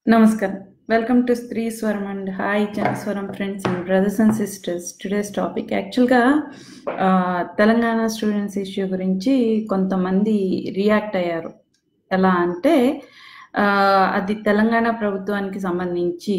Namaskar. Welcome to Stree Swaram and hi Janaswaram friends and brothers and sisters. Today's topic యాక్చువల్గా Telangana students issue గురించి కొంతమంది react అయ్యారు ఎలా అంటే ఆ, అది తెలంగాణ ప్రభుత్వానికి సంబంధించి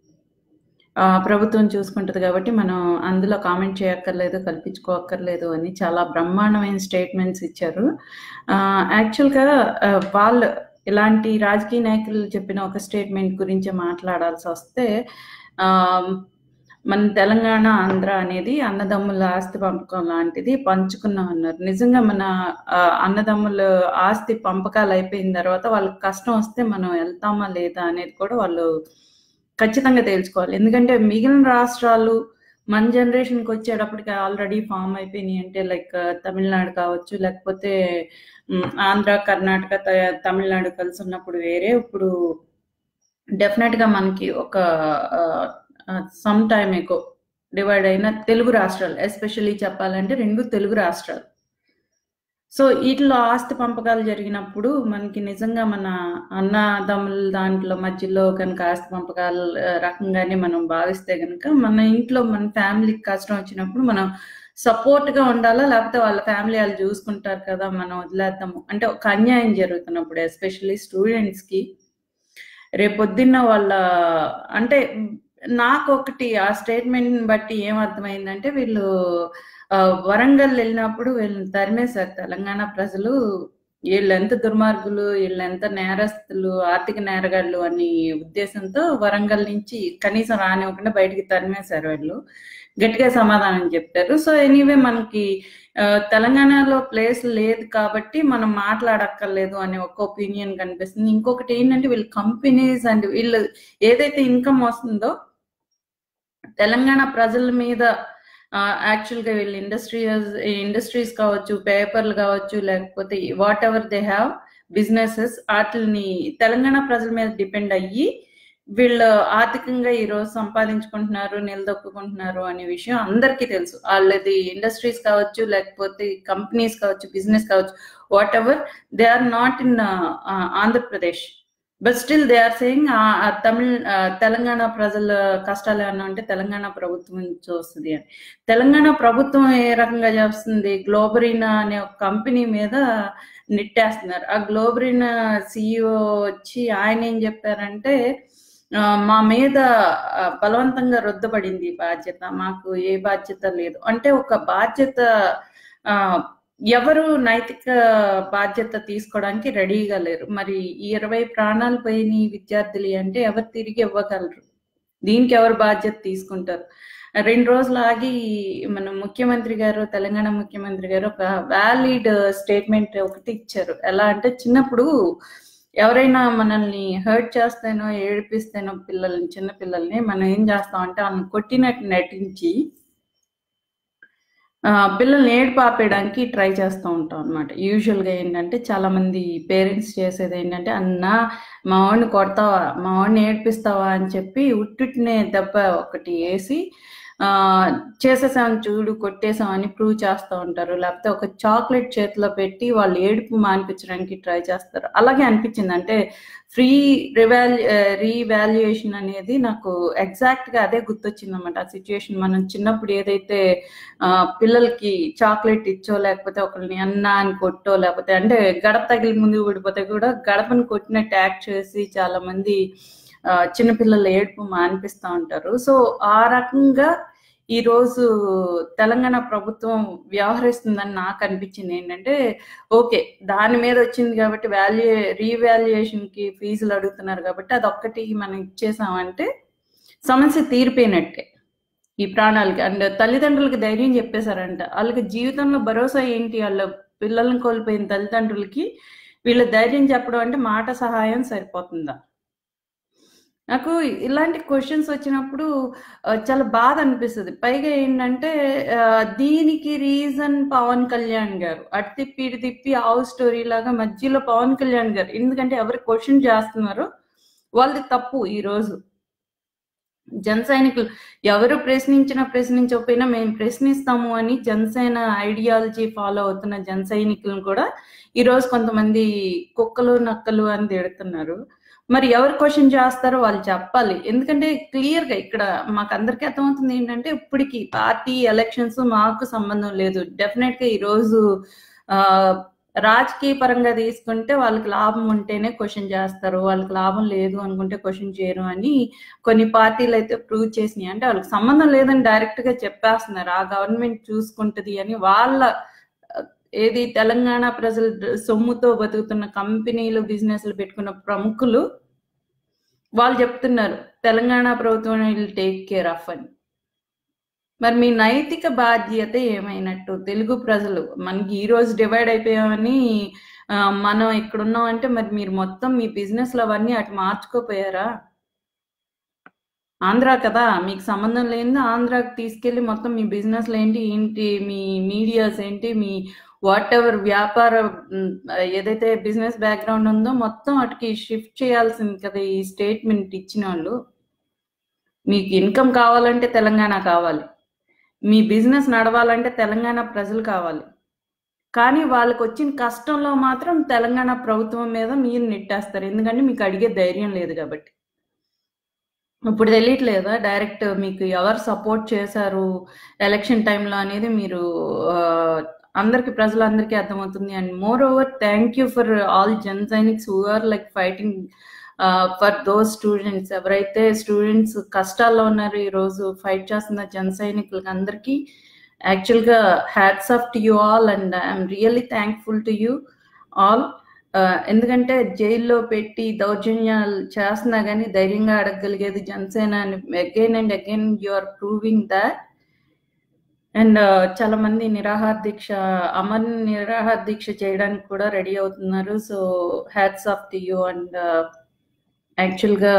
ఆ, ప్రభుత్వం చూసుకుంటుంది కాబట్టి మనం అందులో కామెంట్ చేయక్కర్లేదు కల్పించుకోక్కర్లేదు అని చాలా బ్రహ్మాండమైన స్టేట్మెంట్స్ ఇచ్చారు ఆ, యాక్చువల్గా ఆ, వాళ్ళు ఇలాంటి రాజకీయ నాయకులు చెప్పిన ఒక స్టేట్మెంట్ గురించి మాట్లాడాల్సి వస్తే ఆ, మన తెలంగాణ ఆంధ్ర అనేది అన్నదమ్ముల ఆస్తి పంపకం లాంటిది పంచుకున్నాం అన్నారు నిజంగా మన ఆ, అన్నదమ్ముల ఆస్తి పంపకాలు అయిపోయిన తర్వాత వాళ్ళకి కష్టం వస్తే మనం వెళ్తామా లేదా అనేది కూడా వాళ్ళు ఖచ్చితంగా తేల్చుకోవాలి ఎందుకంటే మిగిలిన రాష్ట్రాలు మన జనరేషన్కి వచ్చేటప్పటికి ఆల్రెడీ ఫామ్ అయిపోయినాయి అంటే లైక్ తమిళనాడు కావచ్చు లేకపోతే మ్, ఆంధ్ర కర్ణాటక త- తమిళనాడు కలిసి ఉన్నప్పుడు వేరే ఇప్పుడు డెఫినెట్ గా మనకి ఒక సమ్ టైమ్ ఎక్కువ డివైడ్ అయిన తెలుగు రాష్ట్రాలు ఎస్పెషల్లీ చెప్పాలంటే రెండు తెలుగు రాష్ట్రాలు సో వీటిలో ఆస్తి పంపకాలు జరిగినప్పుడు మనకి నిజంగా మన అన్నదమ్ముల దాంట్లో మధ్యలో కనుక ఆస్తి పంపకాలు ఆ, రకంగానే మనం భావిస్తే కనుక మన ఇంట్లో మన ఫ్యామిలీకి కష్టం వచ్చినప్పుడు మనం సపోర్ట్ గా ఉండాలా లేకపోతే వాళ్ళ ఫ్యామిలీ వాళ్ళు చూసుకుంటారు కదా మనం వదిలేద్దాము అంటే ఒక అన్యాయం జరుగుతున్నప్పుడు ఎస్పెషల్లీ స్టూడెంట్స్ కి రేపొద్దున్న వాళ్ళ అంటే నాకు ఒకటి ఆ స్టేట్మెంట్ బట్టి ఏం అర్థమైందంటే వీళ్ళు ఆ, వరంగల్ వెళ్ళినప్పుడు వీళ్ళని తరిమేశారు తెలంగాణ ప్రజలు వీళ్ళు ఎంత దుర్మార్గులు వీళ్ళు ఎంత నేరస్తులు ఆర్థిక నేరగాళ్ళు అని ఉద్దేశంతో వరంగల్ నుంచి కనీసం రానివ్వకుండా బయటికి తరిమేశారు వీళ్ళు గట్టిగా సమాధానం చెప్పారు సో ఎనీవే మనకి ఆ, తెలంగాణలో ప్లేస్ లేదు కాబట్టి మనం మాట్లాడక్కర్లేదు అనే ఒక ఒపీనియన్ కనిపిస్తుంది ఇంకొకటి ఏంటంటే వీళ్ళు కంపెనీస్ అండ్ వీళ్ళు ఏదైతే ఇన్కమ్ వస్తుందో తెలంగాణ ప్రజల మీద యాక్చువల్గా వీళ్ళు ఇండస్ట్రీస్ ఇండస్ట్రీస్ కావచ్చు పేపర్లు కావచ్చు లేకపోతే whatever they have businesses వాటిని తెలంగాణ ప్రజల మీద డిపెండ్ అయ్యి వీళ్ళు ఆర్థికంగా ఈ రోజు సంపాదించుకుంటున్నారు నిలదొక్కుంటున్నారు అనే విషయం అందరికీ తెలుసు వాళ్ళది ఇండస్ట్రీస్ కావచ్చు లేకపోతే కంపెనీస్ కావచ్చు బిజినెస్ కావచ్చు whatever they are not in Andhra Pradesh but still they are saying Tamil ఆ, తెలంగాణ ప్రజల కష్టాలు ఏమన్నా ఉంటే తెలంగాణ ప్రభుత్వం నుంచి వస్తుంది అని తెలంగాణ ప్రభుత్వం ఏ రకంగా చేస్తుంది గ్లోబరీనా అనే ఒక కంపెనీ మీద నెట్టేస్తున్నారు ఆ గ్లోబరీనా సిఇఓ వచ్చి ఆయన ఏం చెప్పారంటే ఆ, మా మీద ఆ, బలవంతంగా రుద్దబడింది ఈ బాధ్యత మాకు ఏ బాధ్యత లేదు అంటే ఒక బాధ్యత ఆ, ఎవరు నైతిక బాధ్యత తీసుకోవడానికి రెడీగా లేరు మరి ఈ ఇరవై ప్రాణాలు పోయిన ఈ విద్యార్థులు అంటే ఎవరు తిరిగి ఇవ్వగలరు దీనికి ఎవరు బాధ్యత తీసుకుంటారు రెండు రోజులు ఆగి మన ముఖ్యమంత్రి గారు తెలంగాణ ముఖ్యమంత్రి గారు ఒక వ్యాలిడ్ స్టేట్మెంట్ ఒకటి ఇచ్చారు ఎలా అంటే చిన్నప్పుడు ఎవరైనా మనల్ని హర్ట్ చేస్తేనో ఏడిపిస్తేనో పిల్లల్ని చిన్న పిల్లల్ని మనం ఏం చేస్తాం అంటే వాళ్ళని కొట్టినట్టు నటించి ఆ, పిల్లల్ని ఏడుపు ఆపేయడానికి ట్రై చేస్తూ ఉంటాం అనమాట యూజువల్గా ఏంటంటే చాలా మంది పేరెంట్స్ చేసేది ఏంటంటే అన్న మా వాడిని కొడతావా మా వాడిని ఏడిపిస్తావా అని చెప్పి ఉట్టుటినే దెబ్బ ఒకటి వేసి ఆ, చేసేసామని చూడు కొట్టేసామని ప్రూవ్ చేస్తూ ఉంటారు లేకపోతే ఒక చాక్లెట్ చేతిలో పెట్టి వాళ్ళు ఏడుపు మానిపించడానికి ట్రై చేస్తారు అలాగే అనిపించింది అంటే ఫ్రీ రివాల్యూ రీవాల్యుయేషన్ అనేది నాకు ఎగ్జాక్ట్ గా అదే గుర్తొచ్చింది అనమాట ఆ సిచ్యుయేషన్ మనం చిన్నప్పుడు ఏదైతే ఆ, పిల్లలకి చాక్లెట్ ఇచ్చో లేకపోతే ఒకరిని అన్న అని కొట్టో లేకపోతే అంటే గడప తగిలి ముందుకు పడిపోతే కూడా గడపను కొట్టినట్టు యాక్ట్ చేసి చాలా మంది ఆ, చిన్నపిల్లల ఏడుపు మానిపిస్తూ ఉంటారు సో ఆ రకంగా ఈ రోజు తెలంగాణ ప్రభుత్వం వ్యవహరిస్తుందని నాకు అనిపించింది ఏంటంటే ఓకే దాని మీద వచ్చింది కాబట్టి వాల్యూ రీవాల్యుయేషన్ కి ఫీజులు అడుగుతున్నారు కాబట్టి అదొక్కటి మనం ఇచ్చేసామంటే సమస్య తీరిపోయినట్టే ఈ ప్రాణాలకి అండ్ తల్లిదండ్రులకి ధైర్యం చెప్పేశారంట వాళ్ళకి జీవితంలో భరోసా ఏంటి వాళ్ళ పిల్లల్ని కోల్పోయిన తల్లిదండ్రులకి వీళ్ళ ధైర్యం చెప్పడం అంటే మాట సహాయం సరిపోతుందా నాకు ఇలాంటి క్వశ్చన్స్ వచ్చినప్పుడు ఆ, చాలా బాధ అనిపిస్తుంది పైగా ఏంటంటే ఆ, దీనికి రీజన్ పవన్ కళ్యాణ్ గారు అటు తిప్పి ఇటు తిప్పి ఆవు స్టోరీ లాగా మధ్యలో పవన్ కళ్యాణ్ గారు ఎందుకంటే ఎవరు క్వశ్చన్ చేస్తున్నారో వాళ్ళది తప్పు ఈ రోజు జన సైనికులు ఎవరు ప్రశ్నించినా ప్రశ్నించకపోయినా మేము ప్రశ్నిస్తాము అని జనసేన ఐడియాలజీ ఫాలో అవుతున్న జన సైనికులను కూడా ఈ రోజు కొంతమంది కుక్కలు నక్కలు అని తిడుతున్నారు మరి ఎవరు క్వశ్చన్ చేస్తారో వాళ్ళు చెప్పాలి ఎందుకంటే క్లియర్ గా ఇక్కడ మాకు అందరికీ అర్థమవుతుంది ఏంటంటే ఇప్పటికి పార్టీ ఎలక్షన్స్ మాకు సంబంధం లేదు డెఫినెట్ గా ఈ రోజు ఆ, రాజకీయ పరంగా తీసుకుంటే వాళ్ళకి లాభం ఉంటేనే క్వశ్చన్ చేస్తారు వాళ్ళకి లాభం లేదు అనుకుంటే క్వశ్చన్ చేయరు అని కొన్ని పార్టీలు అయితే ప్రూవ్ చేసినాయి అంటే వాళ్ళకి సంబంధం లేదని డైరెక్ట్ గా చెప్పేస్తున్నారు ఆ గవర్నమెంట్ చూసుకుంటది అని వాళ్ళ ఆ, ఏది తెలంగాణ ప్రజల సొమ్ముతో బతుకుతున్న కంపెనీలు బిజినెస్లు పెట్టుకున్న ప్రముఖులు వాళ్ళు చెప్తున్నారు తెలంగాణ ప్రభుత్వం విల్ టేక్ కేర్ ఆఫ్ అని మరి మీ నైతిక బాధ్యత ఏమైనట్టు తెలుగు ప్రజలు మనకి ఈ రోజు డివైడ్ అయిపోయామని ఆ, మనం ఇక్కడ ఉన్నాం అంటే మరి మీరు మొత్తం మీ బిజినెస్లు అవన్నీ అటు మార్చుకోపోయారా ఆంధ్ర కదా మీకు సంబంధం లేనిది ఆంధ్రాకి తీసుకెళ్లి మొత్తం మీ బిజినెస్లు ఏంటి ఏంటి మీ మీడియాస్ ఏంటి మీ వాట్ ఎవర్ వ్యాపార మ్, ఏదైతే బిజినెస్ బ్యాక్గ్రౌండ్ ఉందో మొత్తం అటుకి షిఫ్ట్ చేయాల్సింది కదా ఈ స్టేట్మెంట్ ఇచ్చిన వాళ్ళు మీకు ఇన్కమ్ కావాలంటే తెలంగాణ కావాలి మీ బిజినెస్ నడవాలంటే తెలంగాణ ప్రజలు కావాలి కానీ వాళ్ళకి వచ్చిన కష్టంలో మాత్రం తెలంగాణ ప్రభుత్వం మీద మీరు నెట్టేస్తారు ఎందుకంటే మీకు అడిగే ధైర్యం లేదు కాబట్టి ఇప్పుడు తెలియట్లేదా డైరెక్ట్ మీకు ఎవరు సపోర్ట్ చేశారు ఎలక్షన్ టైంలో అనేది మీరు ఆ, అందరికి ప్రజలందరికీ అర్థమవుతుంది and more over thank you for all Jan Sainiks who are like fighting for those students ఎవరైతే స్టూడెంట్స్ కష్టాల్లో ఉన్నారు ఈరోజు ఫైట్ చేస్తున్న జన సైనికులకి అందరికీ యాక్చువల్గా hats off to you all and I'm really thankful to you all ఎందుకంటే జైల్లో పెట్టి దౌర్జన్యాలు చేస్తున్నా కానీ ధైర్యంగా అడగగలిగేది జనసేన అని again and again you are proving that and చాలా మంది నిరాహార దీక్ష అమర్ నిరాహార దీక్ష చేయడానికి కూడా రెడీ అవుతున్నారు so hats off to you and యాక్చువల్గా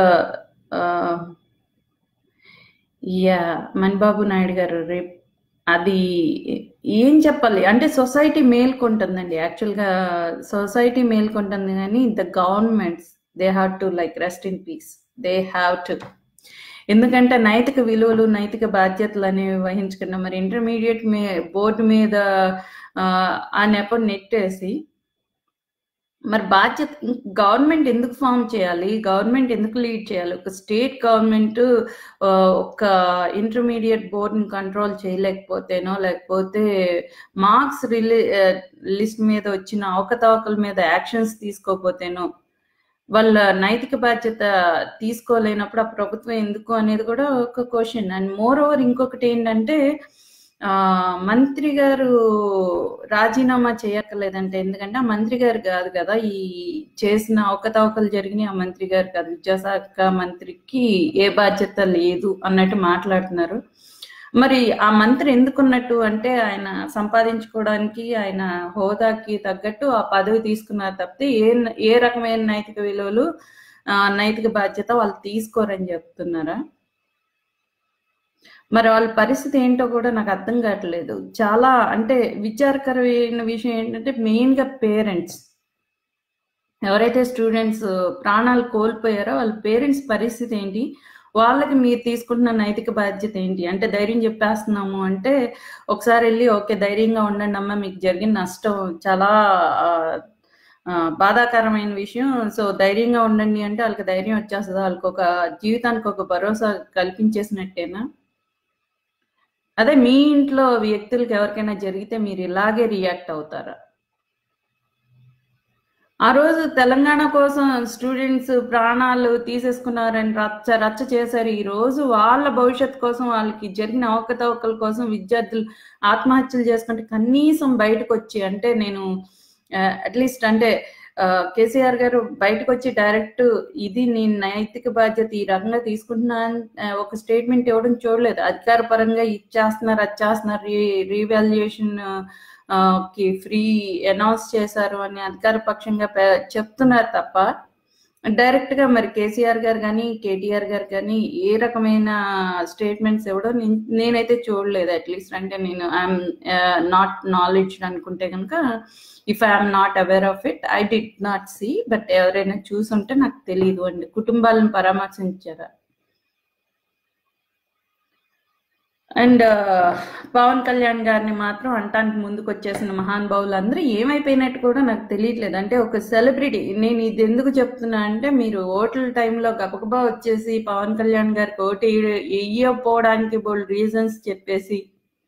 యా మణిబాబు నాయుడు గారు రేపు అది ఏం చెప్పాలి అంటే సొసైటీ మేల్కొంటుందండి యాక్చువల్గా సొసైటీ మేల్కొంటుంది కానీ the governments they have to like rest in peace they have to ఎందుకంటే నైతిక విలువలు నైతిక బాధ్యతలు అనేవి వహించుకున్న మరి ఇంటర్మీడియట్ మీ బోర్డు మీద ఆ, ఆ నెపం నెట్టేసి మరి బాధ్యత గవర్నమెంట్ ఎందుకు ఫామ్ చేయాలి గవర్నమెంట్ ఎందుకు లీడ్ చేయాలి ఒక స్టేట్ గవర్నమెంట్ ఆ, ఒక ఇంటర్మీడియట్ బోర్డుని కంట్రోల్ చేయలేకపోతేనో లేకపోతే మార్క్స్ రిలీ లిస్ట్ మీద వచ్చిన అవకతవకల మీద యాక్షన్స్ తీసుకోకపోతేనో వాళ్ళ నైతిక బాధ్యత తీసుకోలేనప్పుడు ఆ ప్రభుత్వం ఎందుకు అనేది కూడా ఒక క్వశ్చన్ అండ్ మోర్ ఓవర్ ఇంకొకటి ఏంటంటే ఆ మంత్రి గారు రాజీనామా చేయక్కర్లేదంటే ఎందుకంటే ఆ మంత్రి గారు కాదు కదా ఈ చేసిన అవకతవకలు జరిగినాయి ఆ మంత్రి గారు కాదు విద్యాశాఖ మంత్రికి ఏ బాధ్యత లేదు అన్నట్టు మాట్లాడుతున్నారు మరి ఆ మంత్రి ఎందుకున్నట్టు అంటే ఆయన సంపాదించుకోవడానికి ఆయన హోదాకి తగ్గట్టు ఆ పదవి తీసుకున్నారు తప్పితే ఏ ఏ రకమైన నైతిక విలువలు ఆ, నైతిక బాధ్యత వాళ్ళు తీసుకోరని చెప్తున్నారా మరి వాళ్ళ పరిస్థితి ఏంటో కూడా నాకు అర్థం కావట్లేదు చాలా అంటే విచారకరమైన విషయం ఏంటంటే మెయిన్ గా పేరెంట్స్ ఎవరైతే స్టూడెంట్స్ ప్రాణాలు కోల్పోయారో వాళ్ళ పేరెంట్స్ పరిస్థితి ఏంటి వాళ్ళకి మీరు తీసుకుంటున్న నైతిక బాధ్యత ఏంటి అంటే ధైర్యం చెప్పేస్తున్నాము అంటే ఒకసారి వెళ్ళి ఓకే ధైర్యంగా ఉండండి అమ్మ మీకు జరిగిన నష్టం చాలా ఆ, ఆ, బాధాకరమైన విషయం సో ధైర్యంగా ఉండండి అంటే వాళ్ళకి ధైర్యం వచ్చేస్తుంది వాళ్ళకి ఒక జీవితానికి ఒక భరోసా కల్పించేసినట్టేనా అదే మీ ఇంట్లో వ్యక్తులకు ఎవరికైనా జరిగితే మీరు ఇలాగే రియాక్ట్ అవుతారా ఆ రోజు తెలంగాణ కోసం స్టూడెంట్స్ ప్రాణాలు తీసేసుకున్నారని రచ్చ రచ్చ చేశారు ఈ రోజు వాళ్ళ భవిష్యత్ కోసం వాళ్ళకి జరిగిన అవకతవకల కోసం విద్యార్థులు ఆత్మహత్యలు చేసుకుంటే కనీసం బయటకు వచ్చి అంటే నేను అట్లీస్ట్ అంటే ఆ, కేసీఆర్ గారు బయటకు వచ్చి డైరెక్ట్ ఇది నేను నైతిక బాధ్యత ఈ రకంగా తీసుకుంటున్నాను ఆ, ఒక స్టేట్మెంట్ ఇవ్వడం చూడలేదు అధికార పరంగా ఇచ్చేస్తున్నారు అది చేస్తున్నారు రీ రీవాల్యుయేషన్ కి ఫ్రీ అనౌన్స్ చేశారు అని అధికార పక్షంగా పె- చెప్తున్నారు తప్ప డైరెక్ట్ గా మరి కేసీఆర్ గారు కానీ కేటీఆర్ గారు కానీ ఏ రకమైన స్టేట్మెంట్స్ ఇవ్వడం నేను- నేనైతే చూడలేదు అట్లీస్ట్ అంటే నేను ఐఎమ్ నాట్ నాలెడ్జ్ అనుకుంటే కనుక if I'm not aware of it I did not see but ఎవరైనా చూసుంటే నాకు తెలియదు అండి కుటుంబాలను పరామర్శించారా అండ్ పవన్ కళ్యాణ్ గారిని మాత్రం అంటానికి ముందుకు వచ్చేసిన మహానుభావులు అందరూ ఏమైపోయినట్టు కూడా నాకు తెలియట్లేదు అంటే ఒక సెలబ్రిటీ నేను ఇది ఎందుకు చెప్తున్నా అంటే మీరు ఓట్ల టైంలో గబగబా వచ్చేసి పవన్ కళ్యాణ్ గారికి ఓటు వేయకపోవడానికి బోల్డ్ రీజన్స్ చెప్పేసి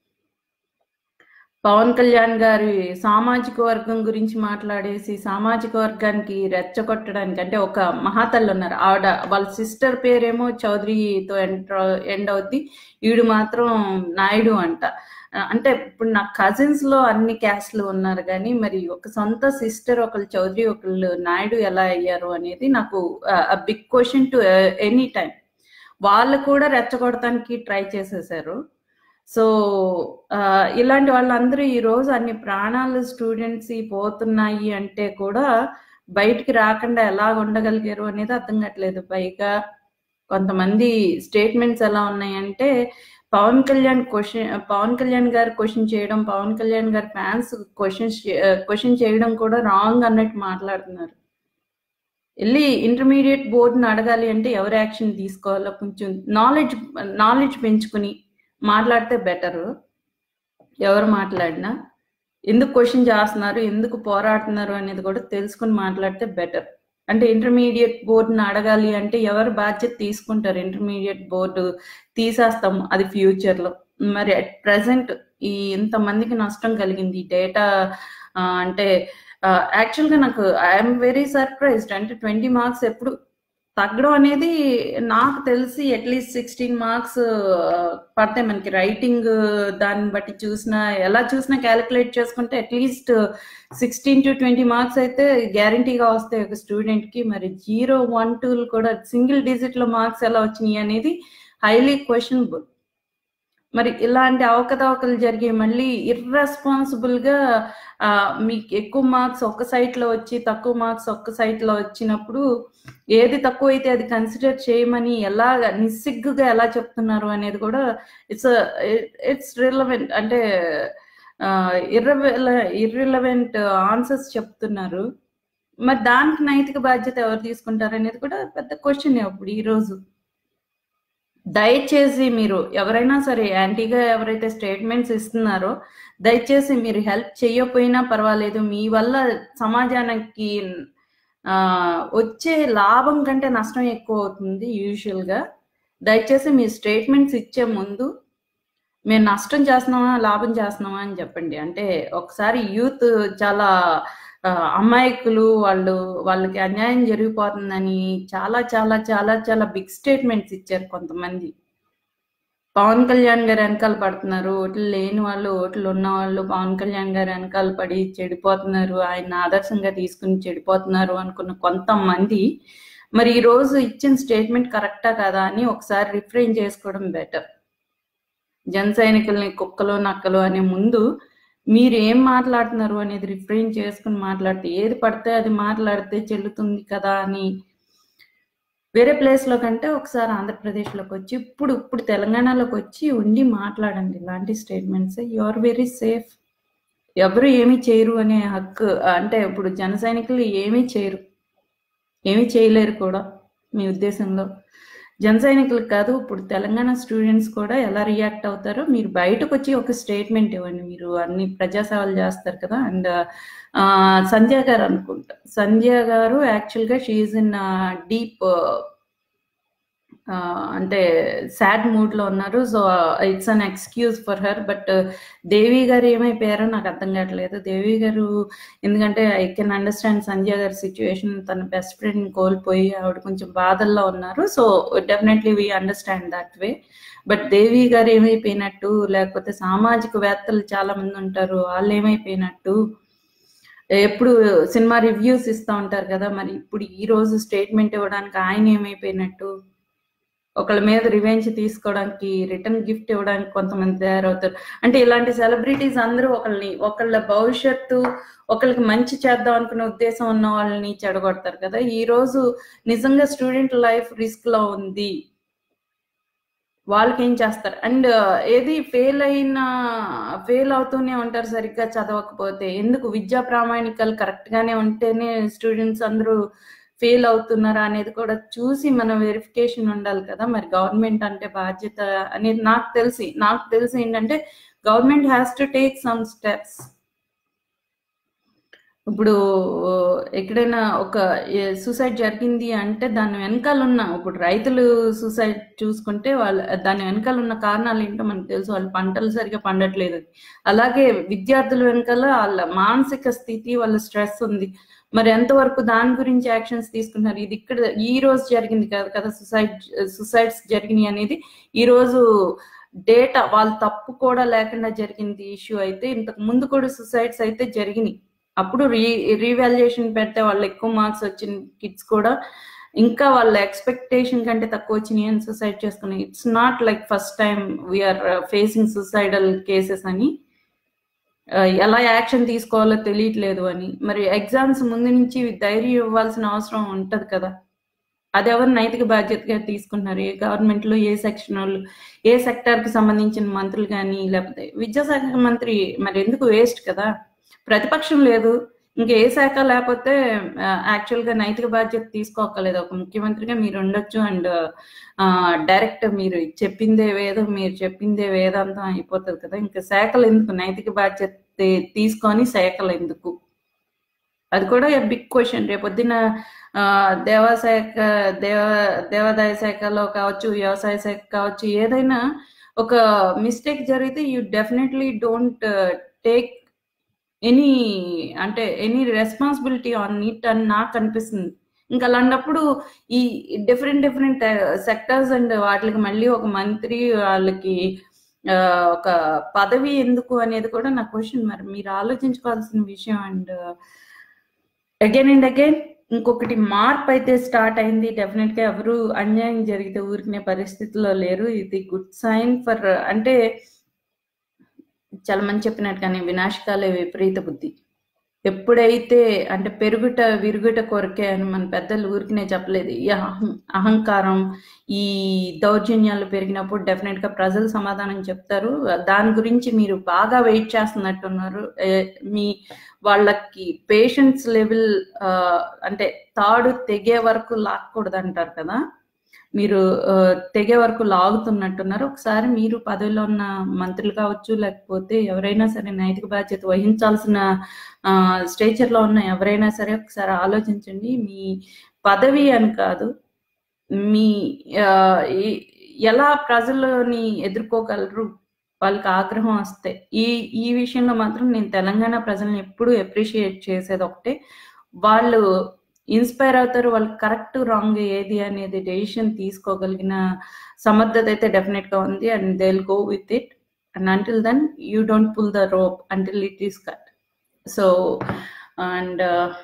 పవన్ కళ్యాణ్ గారి సామాజిక వర్గం గురించి మాట్లాడేసి సామాజిక వర్గానికి రెచ్చగొట్టడానికి అంటే ఒక మహాతల్లి ఉన్నారు ఆవిడ వాళ్ళ సిస్టర్ పేరేమో చౌదరితో ఎండ్ ఎండ్ అవుద్ది ఈడు మాత్రం నాయుడు అంట అంటే ఇప్పుడు నా కజిన్స్ లో అన్ని క్యాస్ట్లు ఉన్నారు కానీ మరి ఒక సొంత సిస్టర్ ఒకళ్ళు చౌదరి ఒకళ్ళు నాయుడు ఎలా అయ్యారు అనేది నాకు big question to any time వాళ్ళు కూడా రెచ్చగొడటానికి ట్రై చేసేసారు సో ఇలాంటి వాళ్ళందరూ ఈరోజు అన్ని ప్రాణాలు స్టూడెంట్స్ పోతున్నాయి అంటే కూడా బయటికి రాకుండా ఎలా ఉండగలిగారు అనేది అర్థం కావట్లేదు పైగా కొంతమంది స్టేట్మెంట్స్ ఎలా ఉన్నాయంటే పవన్ కళ్యాణ్ క్వశ్చన్ పవన్ కళ్యాణ్ గారు క్వశ్చన్ చేయడం పవన్ కళ్యాణ్ గారి ఫ్యాన్స్ క్వశ్చన్ క్వశ్చన్ చేయడం కూడా రాంగ్ అన్నట్టు మాట్లాడుతున్నారు వెళ్ళి ఇంటర్మీడియట్ బోర్డుని అడగాలి అంటే ఎవరు యాక్షన్ తీసుకోవాలో కొంచెం నాలెడ్జ్ నాలెడ్జ్ పెంచుకుని మాట్లాడితే బెటర్ ఎవరు మాట్లాడినా ఎందుకు క్వశ్చన్ చేస్తున్నారు ఎందుకు పోరాడుతున్నారు అనేది కూడా తెలుసుకుని మాట్లాడితే బెటర్ అంటే ఇంటర్మీడియట్ బోర్డుని అడగాలి అంటే ఎవరు బాధ్యత తీసుకుంటారు ఇంటర్మీడియట్ బోర్డు తీసేస్తాము అది ఫ్యూచర్లో మరి అట్ ప్రజెంట్ ఈ ఇంతమందికి నష్టం కలిగింది డేటా అంటే యాక్చువల్గా నాకు ఐఎమ్ వెరీ సర్ప్రైజ్డ్ అంటే ట్వంటీ మార్క్స్ ఎప్పుడు తగ్గడం అనేది నాకు తెలిసి అట్లీస్ట్ సిక్స్టీన్ మార్క్స్ పడతాయి మనకి రైటింగ్ దాన్ని బట్టి చూసినా ఎలా చూసినా క్యాలిక్యులేట్ చేసుకుంటే at least sixteen to twenty marks అయితే గ్యారంటీగా వస్తాయి ఒక స్టూడెంట్కి మరి జీరో వన్ టూలు కూడా సింగిల్ డిజిట్లో మార్క్స్ ఎలా వచ్చినాయి అనేది హైలీ క్వశ్చనబుల్ మరి ఇలాంటి అవకతవకలు జరిగి మళ్ళీ ఇర్రెస్పాన్సిబుల్గా మీకు ఎక్కువ మార్క్స్ ఒక సైట్లో వచ్చి తక్కువ మార్క్స్ ఒక్క సైట్లో వచ్చినప్పుడు ఏది తక్కువ అయితే అది కన్సిడర్ చేయమని ఎలా నిస్సిగ్గుగా ఎలా చెప్తున్నారు అనేది కూడా ఇట్స్ ఇట్స్ రిలవెంట్ అంటే ఇర్రవెల ఇర్రిలవెంట్ ఆన్సర్స్ చెప్తున్నారు మరి దానికి నైతిక బాధ్యత ఎవరు తీసుకుంటారు అనేది కూడా పెద్ద క్వశ్చన్ అప్పుడు ఈరోజు దయచేసి మీరు ఎవరైనా సరే యాంటీగా ఎవరైతే స్టేట్మెంట్స్ ఇస్తున్నారో దయచేసి మీరు హెల్ప్ చేయకపోయినా పర్వాలేదు మీ వల్ల సమాజానికి వచ్చే లాభం కంటే నష్టం ఎక్కువ అవుతుంది యూజువల్గా దయచేసి మీ స్టేట్మెంట్స్ ఇచ్చే ముందు మేము నష్టం చేస్తున్నామా లాభం చేస్తున్నామా అని చెప్పండి అంటే ఒకసారి యూత్ చాలా అమాయకులు వాళ్ళు వాళ్ళకి అన్యాయం జరిగిపోతుందని చాలా చాలా చాలా చాలా బిగ్ స్టేట్మెంట్స్ ఇచ్చారు కొంతమంది పవన్ కళ్యాణ్ గారు వెనకాల పడుతున్నారు ఓట్లు లేని వాళ్ళు ఓట్లు ఉన్న వాళ్ళు పవన్ కళ్యాణ్ గారు వెనకాల పడి చెడిపోతున్నారు ఆయన ఆదర్శంగా తీసుకుని చెడిపోతున్నారు అనుకున్న కొంతమంది మరి ఈ రోజు ఇచ్చిన స్టేట్మెంట్ కరెక్టా కదా అని ఒకసారి రిఫ్రెయిన్ చేసుకోవడం బెటర్ జన సైనికుల్ని కుక్కలు నక్కలు అనే ముందు మీరు ఏం మాట్లాడుతున్నారు అనేది రిఫ్రెయిన్ చేసుకుని మాట్లాడితే ఏది పడితే అది మాట్లాడితే చెల్లుతుంది కదా అని వేరే ప్లేస్లో కంటే ఒకసారి ఆంధ్రప్రదేశ్లోకి వచ్చి ఇప్పుడు ఇప్పుడు తెలంగాణలోకి వచ్చి ఉండి మాట్లాడండి ఇలాంటి statements you are very safe ఎవరు ఏమీ చేయరు అనే హక్కు అంటే ఇప్పుడు జన సైనికులు ఏమీ చేయరు ఏమీ చేయలేరు కూడా మీ ఉద్దేశంలో జన సైనికులకు కాదు ఇప్పుడు తెలంగాణ స్టూడెంట్స్ కూడా ఎలా రియాక్ట్ అవుతారో మీరు బయటకు వచ్చి ఒక స్టేట్మెంట్ ఇవ్వండి మీరు అన్ని ప్రజాసేవలు చేస్తారు కదా అండ్ సంధ్య గారు అనుకుంటా సంధ్య గారు యాక్చువల్గా షీఈ్ ఇన్ డీప్ అంటే సాడ్ మూడ్లో ఉన్నారు so it's an excuse for her but Devi గారు ఏమైపోయారో నాకు అర్థం కావట్లేదు దేవి గారు ఎందుకంటే ఐ కెన్ అండర్స్టాండ్ సంధ్య గారి సిచ్యువేషన్ తన బెస్ట్ ఫ్రెండ్ కోల్పోయి ఆవిడ కొంచెం బాధల్లో ఉన్నారు so definitely we understand that way but Devi గారు ఏమైపోయినట్టు లేకపోతే సామాజిక వేత్తలు చాలా మంది ఉంటారు వాళ్ళు ఏమైపోయినట్టు ఎప్పుడు సినిమా రివ్యూస్ ఇస్తూ ఉంటారు కదా మరి ఇప్పుడు ఈ రోజు స్టేట్మెంట్ ఇవ్వడానికి ఆయన ఏమైపోయినట్టు ఒకళ్ళ మీద రివెంజ్ తీసుకోవడానికి రిటర్న్ గిఫ్ట్ ఇవ్వడానికి కొంతమంది తయారవుతారు అంటే ఇలాంటి సెలబ్రిటీస్ అందరూ ఒకళ్ళని ఒకళ్ళ భవిష్యత్తు ఒకళ్ళకి మంచి చేద్దాం అనుకునే ఉద్దేశం ఉన్న వాళ్ళని చెడగొడతారు కదా ఈ రోజు నిజంగా స్టూడెంట్ లైఫ్ రిస్క్ లో ఉంది వాళ్ళకి ఏం చేస్తారు అండ్ ఏది ఫెయిల్ అయిన ఫెయిల్ అవుతూనే ఉంటారు సరిగ్గా చదవకపోతే ఎందుకు విద్యా ప్రామాణికాలు కరెక్ట్ గానే ఉంటేనే స్టూడెంట్స్ అందరూ ఫెయిల్ అవుతున్నారా అనేది కూడా చూసి మన వెరిఫికేషన్ ఉండాలి కదా మరి గవర్నమెంట్ అంటే బాధ్యత అనేది నాకు తెలిసి నాకు తెలిసి ఏంటంటే government has to take some steps ఇప్పుడు ఎక్కడైనా ఒక సూసైడ్ జరిగింది అంటే దాని వెనకాల ఉన్న ఇప్పుడు రైతులు సూసైడ్ చూసుకుంటే వాళ్ళ దాని వెనకాల ఉన్న కారణాలు ఏంటో మనకు తెలుసు వాళ్ళు పంటలు సరిగా పండట్లేదు అలాగే విద్యార్థుల వెనకాల వాళ్ళ మానసిక స్థితి వాళ్ళ స్ట్రెస్ ఉంది మరి ఎంతవరకు దాని గురించి యాక్షన్స్ తీసుకున్నారు ఇది ఇక్కడ ఈ రోజు జరిగింది కాదు కదా సుసైడ్ సుసైడ్స్ జరిగినాయి అనేది ఈ రోజు డేటా వాళ్ళ తప్పు కూడా లేకుండా జరిగింది ఇష్యూ అయితే ఇంతకు ముందు కూడా సుసైడ్స్ అయితే జరిగినాయి అప్పుడు రీ రీవాల్యుయేషన్ పెడితే వాళ్ళు ఎక్కువ మార్క్స్ వచ్చిన కిడ్స్ కూడా ఇంకా వాళ్ళ ఎక్స్పెక్టేషన్ కంటే తక్కువ వచ్చినాయి అని సూసైడ్ చేసుకున్నాయి it's not like first time we are facing suicidal cases అని ఎలా యాక్షన్ తీసుకోవాలో తెలియట్లేదు అని మరి ఎగ్జామ్స్ ముందు నుంచి ధైర్యం ఇవ్వాల్సిన అవసరం ఉంటది కదా అది ఎవరు నైతిక బాధ్యతగా తీసుకుంటున్నారు ఏ గవర్నమెంట్ లో ఏ సెక్షన్ వాళ్ళు ఏ సెక్టర్ కి సంబంధించిన మంత్రులు కానీ లేకపోతే విద్యాశాఖ మంత్రి మరి ఎందుకు వేస్ట్ కదా ప్రతిపక్షం లేదు ఇంకా ఏ శాఖ లేకపోతే యాక్చువల్ గా నైతిక బాధ్యత తీసుకోకలేదు ఒక ముఖ్యమంత్రిగా మీరు ఉండొచ్చు అండ్ డైరెక్ట్ మీరు చెప్పిందే వేదం మీరు చెప్పిందే వేదాంతం అయిపోతుంది కదా ఇంకా శాఖలు ఎందుకు నైతిక బాధ్యత తీసుకొని శాఖలు ఎందుకు అది కూడా బిగ్ క్వశ్చన్ రేపొద్దున దేవాశాఖ దేవ దేవాదాయ శాఖలో కావచ్చు వ్యవసాయ శాఖ కావచ్చు ఏదైనా ఒక మిస్టేక్ జరిగితే you definitely don't take any అంటే ఎనీ రెస్పాన్సిబిలిటీ ఆన్ ఇట్ అని నాకు అనిపిస్తుంది ఇంకా అలాంటప్పుడు ఈ డిఫరెంట్ డిఫరెంట్ సెక్టర్స్ అండ్ వాటికి మళ్ళీ ఒక మంత్రి వాళ్ళకి ఒక పదవి ఎందుకు అనేది కూడా నా క్వశ్చన్ మరి మీరు ఆలోచించుకోవాల్సిన విషయం అండ్ అగైన్ అండ్ అగైన్ ఇంకొకటి మార్పు అయితే స్టార్ట్ అయింది డెఫినెట్ గా ఎవరు అన్యాయం జరిగితే ఊరికినే పరిస్థితిలో లేరు ఇది గుడ్ సైన్ ఫర్ అంటే చాలా మంది చెప్పినట్టుగానే వినాశకాలే విపరీత బుద్ధి ఎప్పుడైతే అంటే పెరుగుట విరుగుట కొరకే అని మన పెద్దలు ఊరికినే చెప్పలేదు ఈ అహంకారం ఈ దౌర్జన్యాలు పెరిగినప్పుడు డెఫినెట్ గా ప్రజలు సమాధానం చెప్తారు దాని గురించి మీరు బాగా వెయిట్ చేస్తున్నట్టున్నారు మీ వాళ్ళకి పేషెన్స్ లెవెల్ అంటే తాడు తెగే వరకు లాక్కూడదు అంటారు కదా మీరు తెగే వరకు లాగుతున్నట్టున్నారు ఒకసారి మీరు పదవిలో ఉన్న మంత్రులు కావచ్చు లేకపోతే ఎవరైనా సరే నైతిక బాధ్యత వహించాల్సిన స్టేచర్ లో ఉన్న ఎవరైనా సరే ఒకసారి ఆలోచించండి మీ పదవి అని కాదు మీ ఎలా ప్రజలని ఎదుర్కోగలరు వాళ్ళకి ఆగ్రహం వస్తే ఈ ఈ విషయంలో మాత్రం నేను తెలంగాణ ప్రజల్ని ఎప్పుడు అప్రిషియేట్ చేసేది ఒకటే వాళ్ళు ఇన్స్పైర్ అవుతారు వాళ్ళు కరెక్ట్ రాంగ్ ఏది అనేది డెసిషన్ తీసుకోగలిగిన సమర్థత అయితే డెఫినెట్ గా ఉంది and they will go with it and until then you don't pull the rope until it is cut so and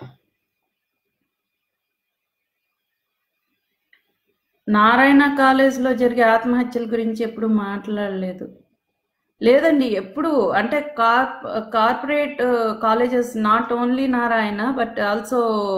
Narayana కాలేజ్లో జరిగే ఆత్మహత్యల గురించి ఎప్పుడు మాట్లాడలేదు లేదండి ఎప్పుడు అంటే corp corporate colleges not only Narayana but also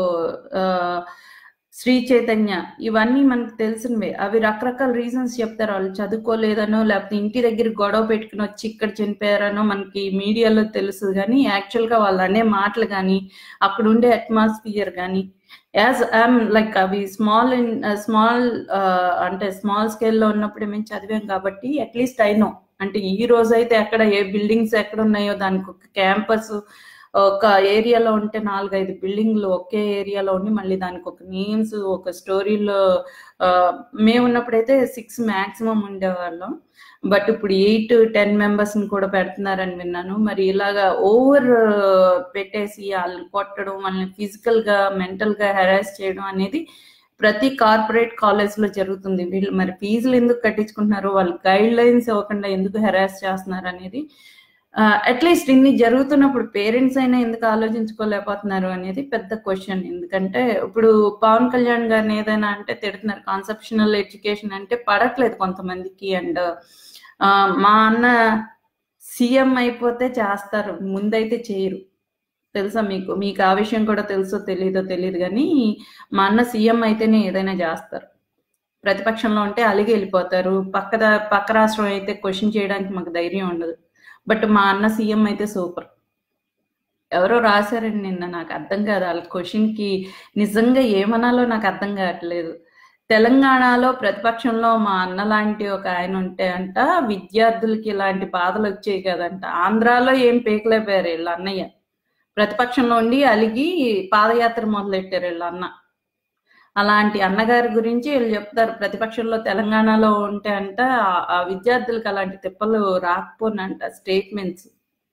Sri Chaitanya ఇవన్నీ మనకు తెలిసినవే అవి రకరకాల రీజన్స్ చెప్తారు వాళ్ళు చదువుకోలేదనో లేకపోతే ఇంటి దగ్గర గొడవ పెట్టుకుని వచ్చి ఇక్కడ చనిపోయారనో మనకి మీడియాలో తెలుసు కానీ యాక్చువల్గా వాళ్ళు అనే మాటలు కానీ అక్కడ ఉండే అట్మాస్ఫియర్ కానీ యాజ్ ఐఎమ్ లైక్ అవి స్మాల్ ఇన్ స్మాల్ అంటే స్మాల్ స్కేల్లో ఉన్నప్పుడు మేము చదివాం కాబట్టి అట్లీస్ట్ ఐ నో అంటే ఈ రోజు అయితే ఎక్కడ ఏ బిల్డింగ్స్ ఎక్కడ ఉన్నాయో దానికి ఒక క్యాంపస్ ఒక ఏరియాలో ఉంటే నాలుగైదు బిల్డింగ్లు ఒకే ఏరియాలో ఉండి మళ్ళీ దానికి ఒక నేమ్స్ ఒక స్టోరీలో మేము ఉన్నప్పుడైతే సిక్స్ మాక్సిమం ఉండేవాళ్ళం బట్ ఇప్పుడు ఎయిట్ టెన్ మెంబర్స్ ని కూడా పెడుతున్నారని విన్నాను మరి ఇలాగా ఓవర్ పెట్టేసి వాళ్ళని కొట్టడం వాళ్ళని ఫిజికల్ గా మెంటల్ గా హెరాస్ చేయడం అనేది ప్రతి కార్పొరేట్ కాలేజ్ లో జరుగుతుంది వీళ్ళు మరి ఫీజులు ఎందుకు కట్టించుకుంటున్నారు వాళ్ళు గైడ్ లైన్స్ ఇవ్వకుండా ఎందుకు హెరాస్ చేస్తున్నారు అనేది అట్లీస్ట్ ఇన్ని జరుగుతున్నప్పుడు పేరెంట్స్ అయినా ఎందుకు ఆలోచించుకోలేకపోతున్నారు అనేది పెద్ద క్వశ్చన్ ఎందుకంటే ఇప్పుడు పవన్ కళ్యాణ్ గారిని ఏదైనా అంటే తిడుతున్నారు కాన్సెప్షనల్ ఎడ్యుకేషన్ అంటే పడట్లేదు కొంతమందికి అండ్ మా అన్న సీఎం అయిపోతే చేస్తారు ముందైతే చేయరు తెలుసా మీకు మీకు ఆ విషయం కూడా తెలుసో తెలీదో తెలియదు కానీ మా అన్న సీఎం అయితేనే ఏదైనా చేస్తారు ప్రతిపక్షంలో ఉంటే అలిగి వెళ్ళిపోతారు పక్క పక్క రాష్ట్రం అయితే క్వశ్చన్ చేయడానికి మాకు ధైర్యం ఉండదు బట్ మా అన్న సీఎం అయితే సూపర్ ఎవరో రాశారండి నిన్న నాకు అర్థం కాదు వాళ్ళ క్వశ్చన్కి నిజంగా ఏమనాలో నాకు అర్థం కావట్లేదు తెలంగాణలో ప్రతిపక్షంలో మా అన్న లాంటి ఒక ఆయన ఉంటే అంట విద్యార్థులకి ఇలాంటి బాధలు వచ్చాయి కదంట ఆంధ్రాలో ఏం పీకలేపారు వీళ్ళ అన్నయ్య ప్రతిపక్షంలో ఉండి అలిగి పాదయాత్ర మొదలెట్టారు వీళ్ళ అన్న అలాంటి అన్నగారి గురించి వీళ్ళు చెప్తారు ప్రతిపక్షంలో తెలంగాణలో ఉంటే అంట ఆ- ఆ విద్యార్థులకు అలాంటి తిప్పలు రాకపోనంట స్టేట్మెంట్స్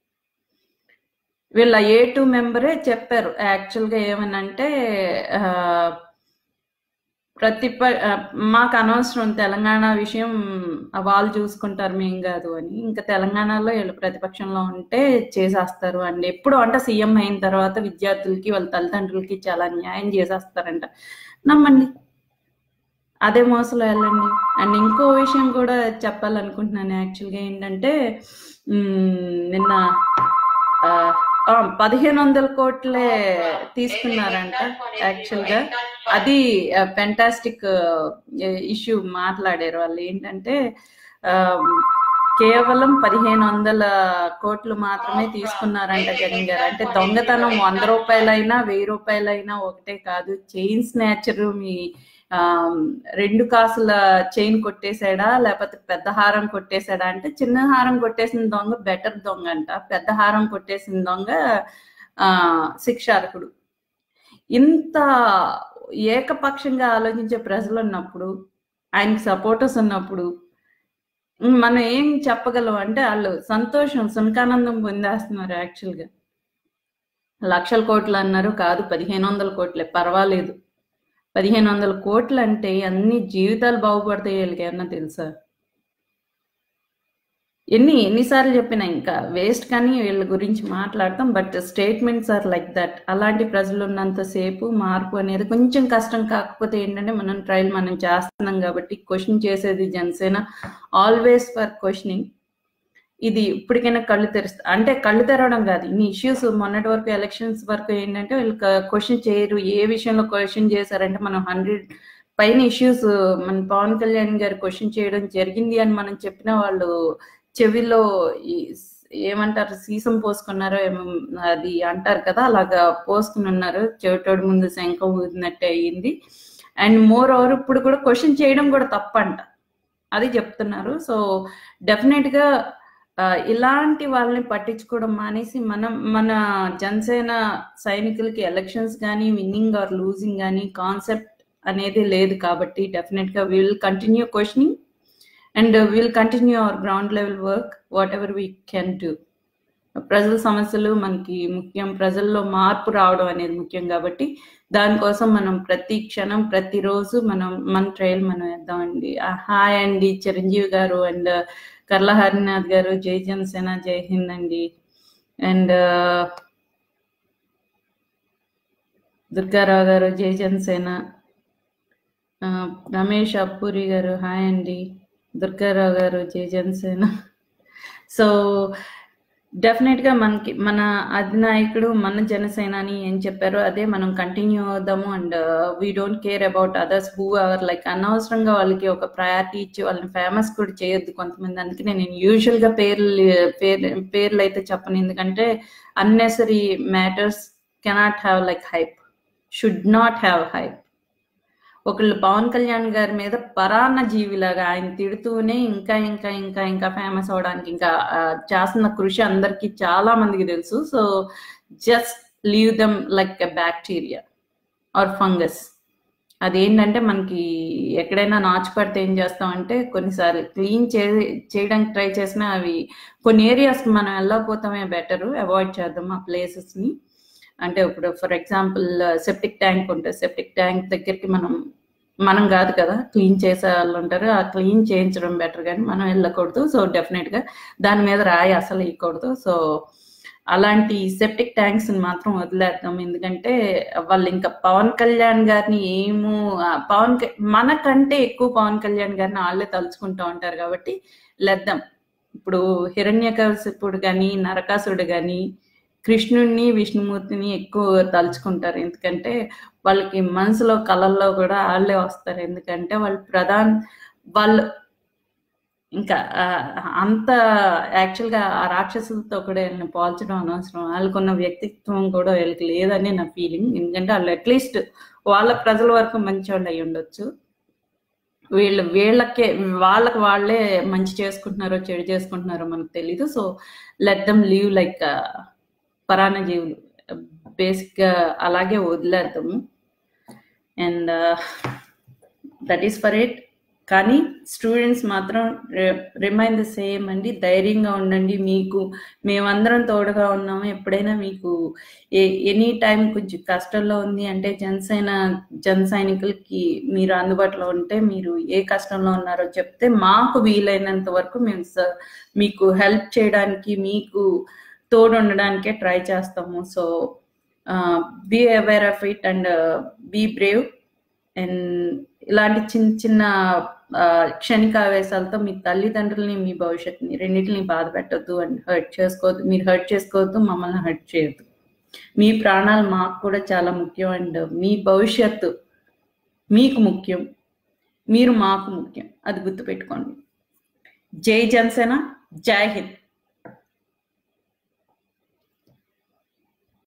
వీళ్ళ ఏ టూ మెంబరే చెప్పారు యాక్చువల్గా ఏమనంటే ఆ, ప్రతిప ఆ, మాకు అనవసరం తెలంగాణ విషయం ఆ, వాళ్ళు చూసుకుంటారు మేం కాదు అని ఇంకా తెలంగాణలో వీళ్ళు ప్రతిపక్షంలో ఉంటే చేసేస్తారు అండి ఎప్పుడు అంటే సీఎం అయిన తర్వాత విద్యార్థులకి వాళ్ళ తల్లిదండ్రులకి చాలా న్యాయం చేసేస్తారంట నమ్మండి అదే మోసలో వెళ్ళండి అండ్ ఇంకో విషయం కూడా చెప్పాలనుకుంటున్నాను యాక్చువల్గా ఏంటంటే మ్, నిన్న ఆ, ఆ, పదిహేను వందల కోట్లే తీసుకున్నారంట యాక్చువల్గా అది ఫెంటాస్టిక్ ఇష్యూ మాట్లాడారు వాళ్ళు ఏంటంటే ఆ, కేవలం పదిహేను వందల కోట్లు మాత్రమే తీసుకున్నారంట జగన్ గారు అంటే దొంగతనం వంద రూపాయలైనా వెయ్యి రూపాయలైనా ఒకటే కాదు చైన్ స్నాచర్ మీ ఆ, రెండు కాసుల చైన్ కొట్టేశాడా లేకపోతే పెద్ద హారం కొట్టేశాడా అంటే చిన్న హారం కొట్టేసిన దొంగ బెటర్ దొంగ అంట పెద్ద హారం కొట్టేసిన దొంగ ఆ, శిక్షార్హుడు ఇంత ఏకపక్షంగా ఆలోచించే ప్రజలు ఉన్నప్పుడు ఆయనకి సపోర్టర్స్ ఉన్నప్పుడు ఉమ్, మనం ఏం చెప్పగలం అంటే వాళ్ళు సంతోషం సునకానందం పొందేస్తున్నారు యాక్చువల్గా లక్షల కోట్లు అన్నారు కాదు పదిహేను వందల కోట్లే పర్వాలేదు పదిహేను వందల కోట్లు అంటే అన్ని జీవితాలు బాగుపడతాయి వీళ్ళకి ఏమన్నా తెలుసా ఎన్ని ఎన్నిసార్లు చెప్పినా ఇంకా వేస్ట్ కానీ వీళ్ళ గురించి మాట్లాడతాం but statements are like that అలాంటి ప్రజలు ఉన్నంతసేపు మార్పు అనేది కొంచెం కష్టం కాకపోతే ఏంటంటే మనం ట్రయల్ మనం చేస్తున్నాం కాబట్టి క్వశ్చన్ చేసేది జనసేన ఆల్వేస్ ఫర్ క్వశ్చనింగ్ ఇది ఇప్పటికైనా కళ్ళు తెరుస్తా అంటే కళ్ళు తెరవడం కాదు ఇన్ని ఇష్యూస్ మొన్నటి వరకు ఎలక్షన్స్ వరకు ఏంటంటే వీళ్ళు క్వశ్చన్ చేయరు ఏ విషయంలో క్వశ్చన్ చేశారంటే మనం హండ్రెడ్ పైన ఇష్యూస్ మన పవన్ కళ్యాణ్ గారు క్వశ్చన్ చేయడం జరిగింది అని మనం చెప్పిన వాళ్ళు చెవిలో ఈ స్- ఏమంటారు సీసం పోసుకున్నారో ఏమో అది అంటారు కదా అలాగా పోసుకుని ఉన్నారు చెవిటోడి ముందు శంఖ ఊదినట్టే అయ్యింది అండ్ మోర్ ఓవర్ ఇప్పుడు కూడా క్వశ్చన్ చేయడం కూడా తప్పంట అది చెప్తున్నారు సో డెఫినెట్ గా ఆ, ఇలాంటి వాళ్ళని పట్టించుకోవడం మానేసి మనం మన జనసేన సైనికులకి ఎలక్షన్స్ కానీ విన్నింగ్ ఆర్ లూజింగ్ కానీ కాన్సెప్ట్ అనేది లేదు కాబట్టి డెఫినెట్ గా will continue questioning and will continue our ground level work whatever we can do ప్రజల సమస్యలు మనకి ముఖ్యం ప్రజల్లో మార్పు రావడం అనేది ముఖ్యం కాబట్టి దానికోసం మనం ప్రతి క్షణం ప్రతిరోజు మనం మన ట్రయల్ మనం వేద్దామండి హాయ్ అండి చిరంజీవి గారు అండ్ కర్ల హరినాథ్ గారు జై జనసేన జై హింద్ అండి అండ్ దుర్గారావు గారు జై జనసేన ఆ, రమేష్ అప్పూరి గారు హాయ్ అండి దుర్గారావు గారు జై జనసేన సో డెఫినెట్ గా మనకి మన అధినాయకుడు మన జనసేన అని ఏం చెప్పారో అదే మనం కంటిన్యూ అవుదాము and we don't care about others who are like అనవసరంగా వాళ్ళకి ఒక ప్రయారిటీ ఇచ్చి వాళ్ళని ఫేమస్ కూడా చేయొద్దు కొంతమంది అందుకనే నేను యూజువల్ గా పేర్లు పేర్లు పేర్లు అయితే చెప్పను ఎందుకంటే unnecessary matters cannot have like hype should not have hype ఒకళ్ళు పవన్ కళ్యాణ్ గారి మీద పరాన్న జీవిలాగా ఆయన తిడుతూనే ఇంకా ఇంకా ఇంకా ఇంకా ఫేమస్ అవడానికి ఇంకా ఆ, చేస్తున్న కృషి అందరికీ చాలా మందికి తెలుసు so just leave them like a bacteria or fungus అదేంటంటే మనకి ఎక్కడైనా నాచు పడితే ఏం చేస్తామంటే కొన్నిసార్లు క్లీన్ చే చేయడానికి ట్రై చేసినా అవి కొన్ని ఏరియాస్కి మనం వెళ్ళకపోతామే బెటరు అవాయిడ్ చేద్దాం ఆ ప్లేసెస్ని అంటే ఇప్పుడు ఫర్ ఎగ్జాంపుల్ సెప్టిక్ ట్యాంక్ ఉంటుంది సెప్టిక్ ట్యాంక్ దగ్గరికి మనం మనం కాదు కదా క్లీన్ చేసే వాళ్ళు ఉంటారు ఆ క్లీన్ చేయించడం బెటర్ కానీ మనం వెళ్ళకూడదు సో డెఫినెట్గా దాని మీద రాయి అసలు వేయకూడదు సో అలాంటి సెప్టిక్ ట్యాంక్స్ మాత్రం వదిలేద్దాం ఎందుకంటే వాళ్ళు ఇంకా పవన్ కళ్యాణ్ గారిని ఏమో ఆ, పవన్ క- మనకంటే ఎక్కువ పవన్ కళ్యాణ్ గారిని వాళ్ళే తలుచుకుంటూ ఉంటారు కాబట్టి లెద్దాం ఇప్పుడు హిరణ్యకశిపుడు కానీ నరకాసుడు కానీ కృష్ణుడిని విష్ణుమూర్తిని ఎక్కువ తలుచుకుంటారు ఎందుకంటే వాళ్ళకి మనసులో కళల్లో కూడా వాళ్ళే వస్తారు ఎందుకంటే వాళ్ళు ప్రధాన వాళ్ళు ఇంకా ఆ, అంత యాక్చువల్గా ఆ రాక్షసులతో కూడా వీళ్ళని పోల్చడం అనవసరం వాళ్ళకున్న వ్యక్తిత్వం కూడా వీళ్ళకి లేదని నా ఫీలింగ్ ఎందుకంటే వాళ్ళు అట్లీస్ట్ వాళ్ళ ప్రజల వరకు మంచి వాళ్ళు అయి ఉండొచ్చు వీళ్ళు వీళ్ళకే వాళ్ళకి వాళ్ళే మంచి చేసుకుంటున్నారో చెడు చేసుకుంటున్నారో మనకు తెలీదు so let them leave like పరాణ జీవులు బేసిక్గా అలాగే వదిలేద్దాము and that is for it కానీ స్టూడెంట్స్ మాత్రం రిమైన్ ద సేమ్ అండి ధైర్యంగా ఉండండి మీకు మేమందరం తోడుగా ఉన్నాము ఎప్పుడైనా మీకు ఏ ఎనీ టైం కొంచెం కష్టంలో ఉంది అంటే జనసేన జన సైనికులకి మీరు అందుబాటులో ఉంటే మీరు ఏ కష్టంలో ఉన్నారో చెప్తే మాకు వీలైనంత వరకు మేము స- మీకు హెల్ప్ చేయడానికి మీకు తోడు ఉండడానికే ట్రై చేస్తాము so be aware of it and be brave and ఇలాంటి చిన్న చిన్న ఆ, క్షణిక ఆవేశాలతో మీ తల్లిదండ్రులని మీ భవిష్యత్తుని రెండింటిని బాధ పెట్టద్దు అండ్ హర్ట్ చేసుకోవద్దు మీరు హర్ట్ చేసుకోవద్దు మమ్మల్ని హర్ట్ చేయొద్దు మీ ప్రాణాలు మాకు కూడా చాలా ముఖ్యం అండ్ మీ భవిష్యత్తు మీకు ముఖ్యం మీరు మాకు ముఖ్యం అది గుర్తుపెట్టుకోండి జై జనసేన జై హింద్